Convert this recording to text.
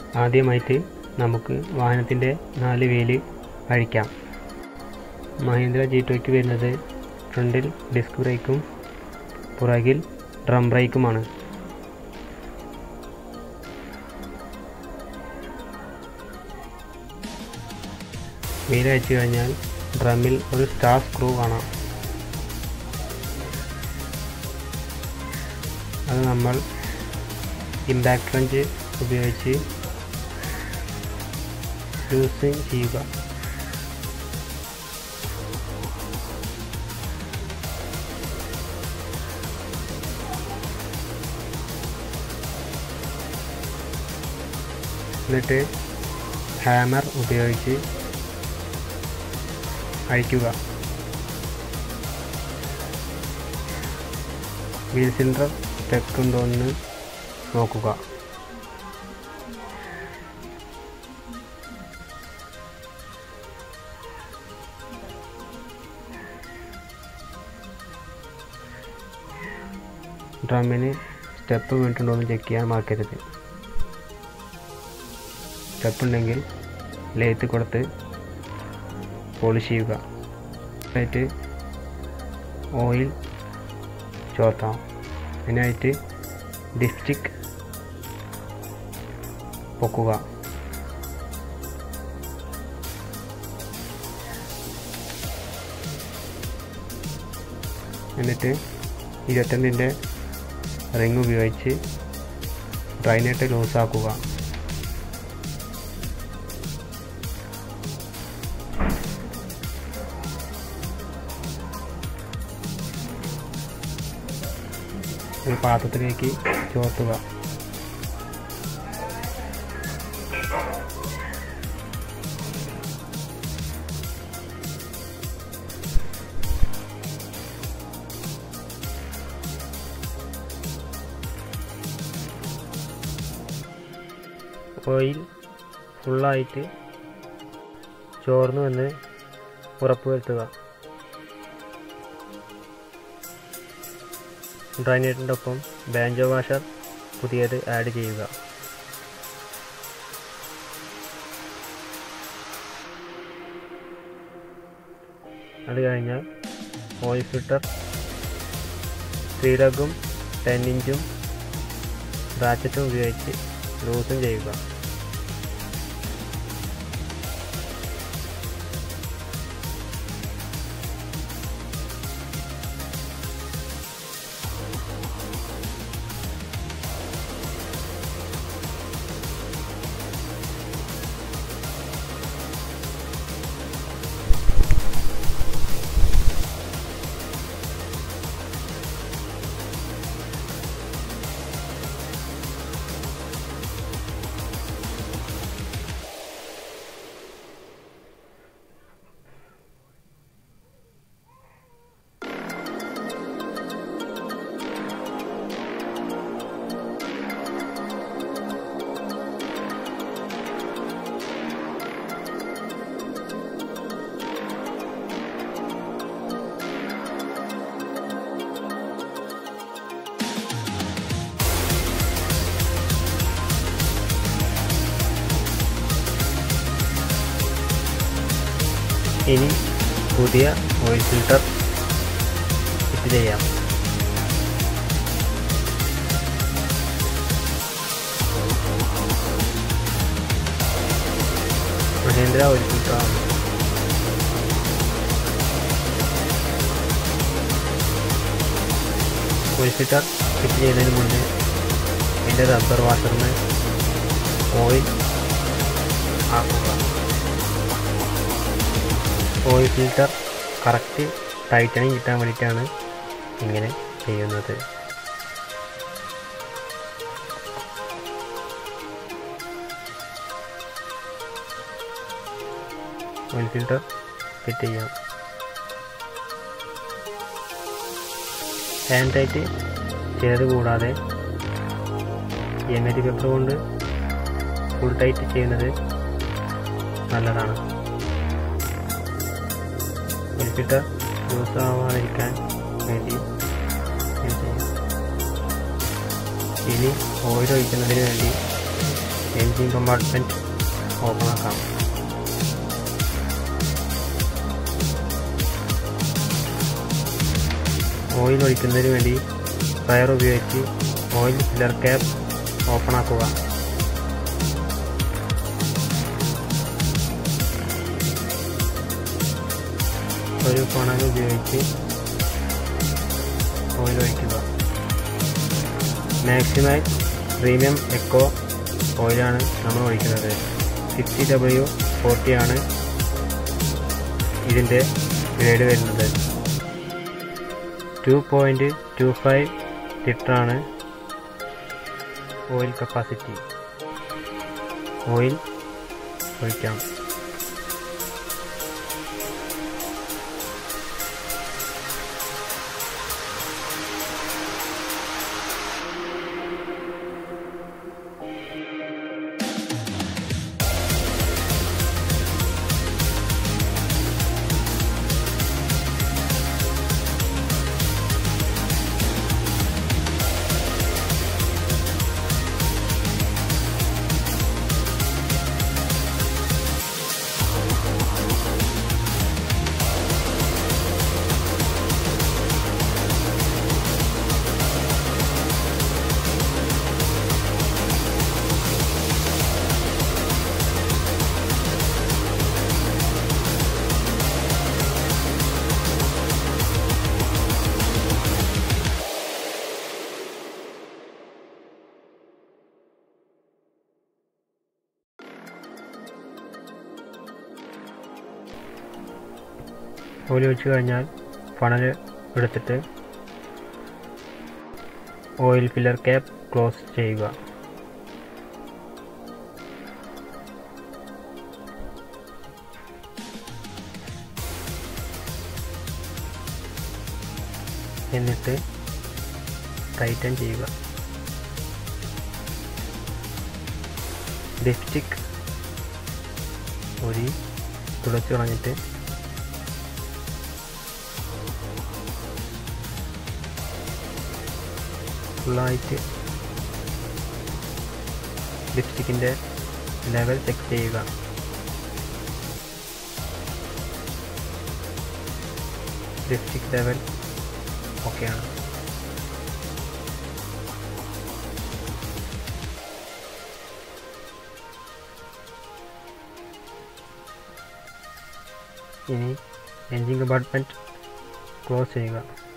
ആദ്യമായിട്ട് നമുക്ക് വാഹനത്തിൻ്റെ നാല് വീല് അഴിക്കാം മഹീന്ദ്ര ജി ടുക്ക് വരുന്നത് ഫ്രണ്ടിൽ ഡിസ്ക് ബ്രേക്കും പുറകിൽ ഡ്രം ബ്രേക്കുമാണ് വീല് അഴിച്ചു കഴിഞ്ഞാൽ ഡ്രമ്മിൽ ഒരു സ്റ്റാർ സ്ക്രൂ കാണാം അത് നമ്മൾ ഇമ്പാക്ട് റഞ്ച് ഉപയോഗിച്ച് ലൂസിങ് ചെയ്യുക എന്നിട്ട് ഹാമർ ഉപയോഗിച്ച് അഴിക്കുക വീൽ സിലിണ്ടർ സ്റ്റക്ക് ഉണ്ടോ എന്ന് നോക്കുക ഡ്രമ്മിന് സ്റ്റെപ്പ് വീണിട്ടുണ്ടോ എന്ന് ചെക്ക് ചെയ്യാൻ മറക്കരുത് സ്റ്റെപ്പ് ഉണ്ടെങ്കിൽ ലേത്ത് കൊടുത്ത് പോളിഷ് ചെയ്യുക എന്നിട്ട് ഓയിൽ ചോർത്താം അതിനായിട്ട് ഡിസ്റ്റിക് പൊക്കുക എന്നിട്ട് ഇരുപത്തൊന്നിൻ്റെ റിങ് ഉപയോഗിച്ച് ഡ്രൈനായിട്ട് ലൂസാക്കുക ഒരു പാത്രത്തിലേക്ക് ചോർത്തുക ഓയിൽ ഫുള്ളായിട്ട് ചോർന്നുവെന്ന് ഉറപ്പുവരുത്തുക ഡ്രൈനേറ്റിൻ്റെ ഒപ്പം ബാൻജോ വാഷർ പുതിയത് ആഡ് ചെയ്യുക അത് കഴിഞ്ഞാൽ ഓയിൽ ഫിൽട്ടർ ത്രീ ഡഗും ടെൻ ഇഞ്ചും റാച്ചറ്റും ഉപയോഗിച്ച് ലൂസും ചെയ്യുക ഇനി പുതിയ ഓയിൽ ഫിൽട്ടർ ഫിറ്റ് ചെയ്യാം മഹേന്ദ്ര ഓയിൽ ഫിൽട്ടറാണ് ഓയിൽ ഫിൽട്ടർ ഫിറ്റ് ചെയ്യുന്നതിന് മുന്നേ എൻ്റെ റബ്ബർ വാഷറിന് ഓയിൽ ആക്കുക ഓയിൽ ഫിൽട്ടർ കറക്റ്റ് ടൈറ്റനിങ് കിട്ടാൻ വേണ്ടിയിട്ടാണ് ഇങ്ങനെ ചെയ്യുന്നത് ഓയിൽ ഫിൽട്ടർ ഫിറ്റ് ചെയ്യാം ഹാൻഡ് ടൈറ്റ് ചെയ്തത് കൂടാതെ എം എൽ പേപ്പർ കൊണ്ട് ഫുൾ ടൈറ്റ് ചെയ്യുന്നത് നല്ലതാണ് ഓയിൽ ഫിൽട്ടർ ലൂസ് ആവാതിരിക്കാൻ വേണ്ടി ഇത് ചെയ്യും. ഇനി ഓയിൽ ഒഴിക്കുന്നതിന് വേണ്ടി എഞ്ചിൻ എൻജിൻ കമ്പാർട്ട്മെൻറ്റ് ഓപ്പൺ ആക്കാം ഓയിൽ ഒഴിക്കുന്നതിന് വേണ്ടി ഫയർ ഉപയോഗിച്ച് ഓയിൽ ഫില്ലർ ക്യാപ്പ് ഓപ്പൺ ആക്കുക ഒരു കൊണൽ ഉപയോഗിച്ച് ഓയിൽ ഒഴിക്കുക മാക്സിമൈസ് പ്രീമിയം എക്കോ ഓയിലാണ് നമ്മൾ ഒഴിക്കുന്നത് സിക്സ്റ്റി ഡബ്ല്യു ഫോർട്ടി ആണ് ഇതിൻ്റെ ഗ്രേഡ് വരുന്നത് ടു പോയിൻറ്റ് ടു ഫൈവ് ലിറ്ററാണ് ഓയിൽ കപ്പാസിറ്റി ഓയിൽ ഒഴിക്കാം ഓയിൽ ഒഴിച്ച് കഴിഞ്ഞാൽ ഫണൽ എടുത്തിട്ട് ഓയിൽ ഫില്ലർ ക്യാപ്പ് ക്ലോസ് ചെയ്യുക എന്നിട്ട് ടൈറ്റൻ ചെയ്യുക ലിപ്സ്റ്റിക് ഒരു തുടച്ചു കളഞ്ഞിട്ട് ഫുള്ളായിട്ട് ലിപ്സ്റ്റിക്കിൻ്റെ ലെവൽ ചെക്ക് ചെയ്യുക ലിപ്സ്റ്റിക് ലെവൽ ഓക്കെയാണ് ഇനി എൻജിൻ കമ്പാർട്ട്മെൻറ്റ് ക്ലോസ് ചെയ്യുക